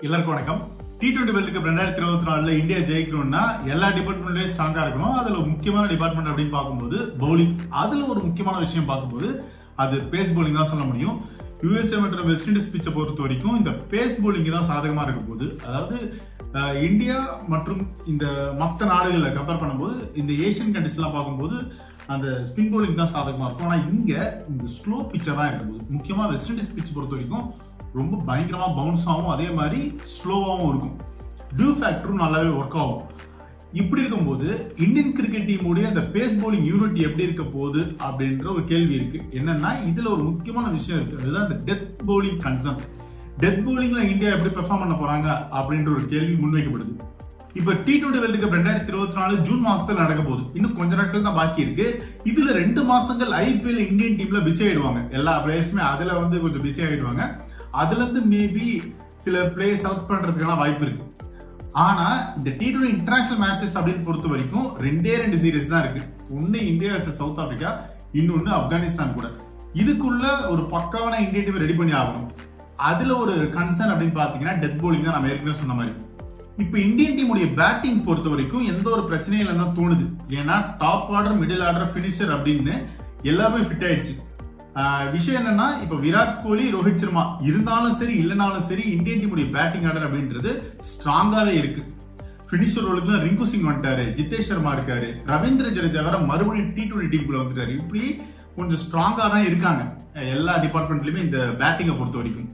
எல்லாருக்கும் வணக்கம் D twenty world cup ரெண்டாயிரத்தி இருபத்தி நாலுல இந்தியா ஜெயிக்கணும்னா எல்லா டிபார்ட்மெண்ட்லயும் ஸ்ட்ராங்கா இருக்கணும் அதுல ஒரு முக்கியமான டிபார்ட்மெண்ட் அப்படின்னு பார்க்கும்போது பவுலிங் அதுல ஒரு முக்கியமான விஷயம் பார்க்கும்போது அது பேஸ் பவுலிங் தான் சொல்ல முடியும் யுஎஸ்ஏ மற்றும் வெஸ்ட் இண்டீஸ் பிச்சை பொறுத்த வரைக்கும் இந்த பேஸ் பவுலிங் தான் சாதகமா இருக்க போகுது அதாவது அஹ், இந்தியா மற்றும் இந்த மற்ற நாடுகளை கம்பேர் பண்ணும்போது இந்த ஏசியன் கண்ட்ரிஸ் எல்லாம் பார்க்கும்போது அந்த ஸ்பின் பவுலிங் தான் சாதகமா இருக்கும் ஆனா இங்க இந்த ஸ்லோ பிச்சை தான் இருக்க போகுது முக்கியமா வெஸ்ட் இண்டீஸ் பிச் பொறுத்த வரைக்கும் ரொம்ப பயங்கரமா பவுன்ஸ் ஆகும் அதே மாதிரி ஸ்லோவாகவும் இருக்கும் டியூ ஃபேக்டரும் நல்லாவே ஒர்க் ஆகும் இப்படி இருக்கும்போது இந்தியன் கிரிக்கெட் டீமுடைய அந்த பேஸ் பவுலிங் யூனிட் எப்படி இருக்க போகுது அப்படின்ற ஒரு கேள்வி இருக்கு என்னன்னா இதுல ஒரு முக்கியமான விஷயம் இருக்கு அதுதான் இந்த டெத் பவுலிங் கன்சர்ன் டெத் பவுலிங்ல இந்தியா எப்படி பெர்ஃபார்ம் பண்ண போறாங்க அப்படின்ற ஒரு கேள்வி முன்வைக்கப்படுது இப்ப டி டுவெண்டி வேர்ல்டு கப் ரெண்டாயிரத்தி இருபத்தி நாலு ஜூன் மாசத்துல நடக்க போகுது இன்னும் கொஞ்ச நாட்கள் தான் பாக்கி இருக்கு இதுல ரெண்டு மாசங்கள் ஐபிஎல் இந்தியன் டீம்ல பிஸி ஆயிடுவாங்க எல்லா பிளேயர்ஸுமே அதுல வந்து கொஞ்சம் பிஸி ஆயிடுவாங்க அதுல இருந்து மேபி சில பிளேயர் செலக்ட் பண்றதுக்கான வாய்ப்பு இருக்கு ஆனா இந்த டி டுவெண்டி இன்டர்நேஷனல் மேட்சஸ் அப்படின்னு பொறுத்த வரைக்கும் ரெண்டே ரெண்டு சீரிஸ் தான் இருக்கு ஒன்னு இந்தியா vs சவுத் ஆப்பிரிக்கா இன்னொன்னு ஆப்கானிஸ்தான் கூட இதுக்குள்ள ஒரு பக்காவான இந்தியன் டீம் ரெடி பண்ணி ஆகணும் அதுல ஒரு கன்சர்ன் அப்படின்னு பாத்தீங்கன்னா டெத் bowling தான் நம்ம ஏற்கனவே சொன்ன மாதிரி இப்ப இந்தியன் டீமுடைய பேட்டிங் பொறுத்த வரைக்கும் எந்த ஒரு பிரச்சனையும் இல்லைன்னு தான் தோணுது ஏன்னா top order middle order finisher அப்படின்னு எல்லாமே ஃபிட் ஆயிடுச்சு ஆஹ் விஷயம் என்னன்னா இப்ப விராட் கோலி ரோஹித் சர்மா இருந்தாலும் சரி இல்லைனாலும் சரி இந்தியன் டீமுடைய பேட்டிங் ஆர்டர் அப்படின்றது ஸ்ட்ராங்காவே இருக்கு பினிஷர் ரோலுக்கு ரிங்கு சிங் வந்துட்டாரு ஜிதேஷ் சர்மா இருக்காரு ரவீந்திர ஜடேஜா வேற மறுபடியும் டி டுவெண்டி டீமுக்குள்ள வந்துட்டாரு இப்படி கொஞ்சம் ஸ்ட்ராங்கா தான் இருக்காங்க எல்லா டிபார்ட்மெண்ட்லயுமே இந்த பேட்டிங்கை பொறுத்த வரைக்கும்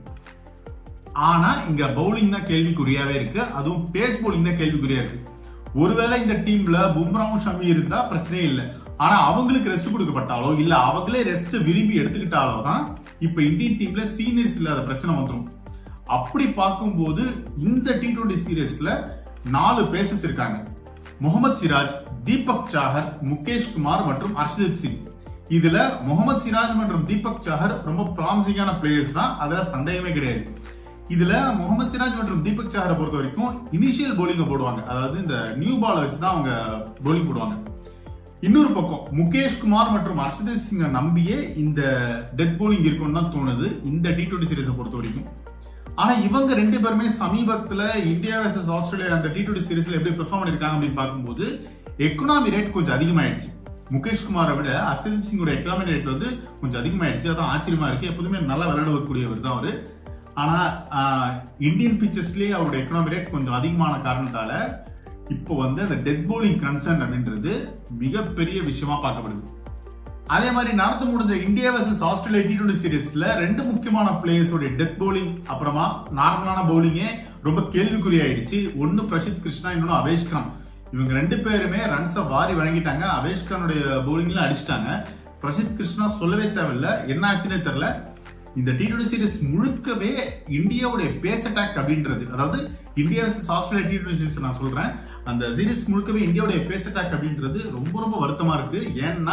ஆனா இங்க பவுலிங் தான் கேள்விக்குறியாவே இருக்கு அதுவும் பேஸ் பவுலிங் தான் கேள்விக்குறியா இருக்கு ஒருவேளை இந்த டீம்ல பும்ராவும் ஷமி இருந்தா பிரச்சனையே இல்லை ஆனா அவங்களுக்கு ரெஸ்ட் கொடுக்கப்பட்டாலோ இல்ல அவங்களே ரெஸ்ட் விரும்பி எடுத்துக்கிட்டாலோ தான் இப்ப இந்தியன் டீம்ல சீனியர்ஸ் இல்லாத பிரச்சனை வந்துடும் அப்படி பார்க்கும்போது இந்த டி டுவெண்டி சீரீஸ்ல நாலு பேசஸ் இருக்காங்க முகமது சிராஜ் தீபக் சாஹர் முகேஷ் குமார் மற்றும் ஹர்ஷதீப் சிங் இதுல முகமது சிராஜ் மற்றும் தீபக் சாஹர் ரொம்ப ப்ராமிசிங்கான பிளேயர்ஸ் தான் அதுல சந்தேகமே கிடையாது இதுல முகமது சிராஜ் மற்றும் தீபக் சாஹரை பொறுத்த வரைக்கும் இனிஷியல் bowling போடுவாங்க அதாவது இந்த நியூ பாலை வச்சு தான் அவங்க bowling போடுவாங்க இன்னொரு பக்கம் முகேஷ் குமார் மற்றும் ஹர்ஷதீப் சிங்கை நம்பியே இந்த டெத் bowling இருக்கும்னு தான் தோணுது இந்த டி டுவெண்டி சீரீஸை பொறுத்த வரைக்கும் ஆனா இவங்க ரெண்டு பேருமே சமீபத்துல இந்தியா வர்சஸ் ஆஸ்திரேலியா அந்த டி டுவெண்டி சீரீஸ்ல எப்படி பெர்ஃபார்ம் பண்ணிருக்காங்க அப்படின்னு பார்க்கும்போது எக்கனாமி ரேட் கொஞ்சம் அதிகமாயிடுச்சு முகேஷ் குமாரை விட ஹர்ஷதீப் சிங்கோட எக்கனாமி ரேட் வந்து கொஞ்சம் அதிகமாயிடுச்சு அதான் ஆச்சரியமா இருக்கு எப்போதுமே நல்லா விளையாடக்கூடியவர் தான் அவரு ஆனா ஆஹ், இந்தியன் பிச்சர்ஸ்லயே அவரோட எக்கனாமி ரேட் கொஞ்சம் அதிகமான காரணத்தால இப்போ வந்து அந்த டெத் bowling கன்சர்ன் அப்படின்றது மிகப்பெரிய விஷயமா பார்க்கப்படுது அதே மாதிரி நடந்து முடிஞ்ச India versus Australia T twenty சீரீஸ்ல ரெண்டு முக்கியமான பிளேயர்ஸோட டெத் bowling அப்புறமா நார்மலான பவுலிங்கே ரொம்ப கேள்விக்குறியாயிடுச்சு ஒன்னு பிரசித் கிருஷ்ணா இன்னொன்னு அவேஷ் கான் இவங்க ரெண்டு பேருமே ரன்ஸை வாரி வழங்கிட்டாங்க அவேஷ் கானுடைய பவுலிங்ல அடிச்சிட்டாங்க பிரசித் கிருஷ்ணா சொல்லவே தேவையில்ல என்ன ஆச்சுன்னே தெரியல இந்த டி டுவெண்டி சீரிஸ் முழுக்கவே இந்தியாவுடைய பேஸ் அட்டாக் அப்படின்றது அதாவது India versus Australia T twenty series நான் சொல்றேன் அந்த சீரிஸ் முழுக்கவே இந்தியாவுடைய பேஸ் அட்டாக் அப்படின்றது ரொம்ப ரொம்ப வருத்தமா இருக்கு ஏன்னா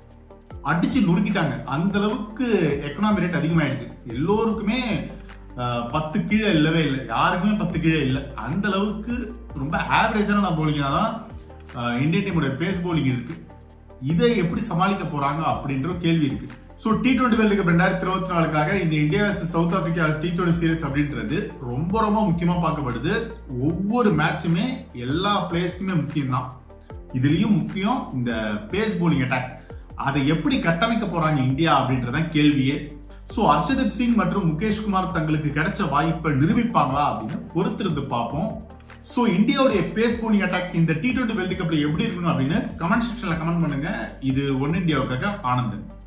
அடிச்சு நொறுக்கிட்டாங்க அந்த அளவுக்கு எக்கனாமி ரேட் அதிகமாயிடுச்சு எல்லோருக்குமே அஹ், பத்து கீழே இல்லவே இல்லை யாருக்குமே பத்து கீழே இல்லை அந்த அளவுக்கு ரொம்ப ஆவரேஜான நான் bowling தான் அஹ், இந்தியன் டீமுடைய பேஸ் bowling இருக்கு இதை எப்படி சமாளிக்க போறாங்க அப்படின்ற ஒரு கேள்வி இருக்கு so T twenty world cup ரெண்டாயிரத்தி இருபத்தி நாலுக்காக இந்த India vs South Africa T twenty series அப்படின்றது ரொம்ப ரொம்ப முக்கியமா பார்க்கப்படுது ஒவ்வொரு மேட்சுமே எல்லா பிளேயர்ஸ்க்குமே முக்கியம் தான் இதுலயும் முக்கியம் இந்த பேஸ் bowling அட்டாக் அதை எப்படி கட்டமைக்க போறாங்க இந்தியா அப்படின்றதான் கேள்வியே சோ ஹர்ஷதீப் சிங் மற்றும் முகேஷ் குமார் தங்களுக்கு கிடைச்ச வாய்ப்பை நிரூபிப்பாங்களா அப்படின்னு பொறுத்திருந்து பார்ப்போம் சோ இந்தியாவுடைய பேஸ் bowling அட்டாக் இந்த டி டுவெண்டி வேர்ல்டு கப்ல எப்படி இருக்கணும் அப்படின்னு கமெண்ட் செக்ஷன்ல கமெண்ட் பண்ணுங்க இது ஒன் இந்தியாவுக்காக ஆனந்தன்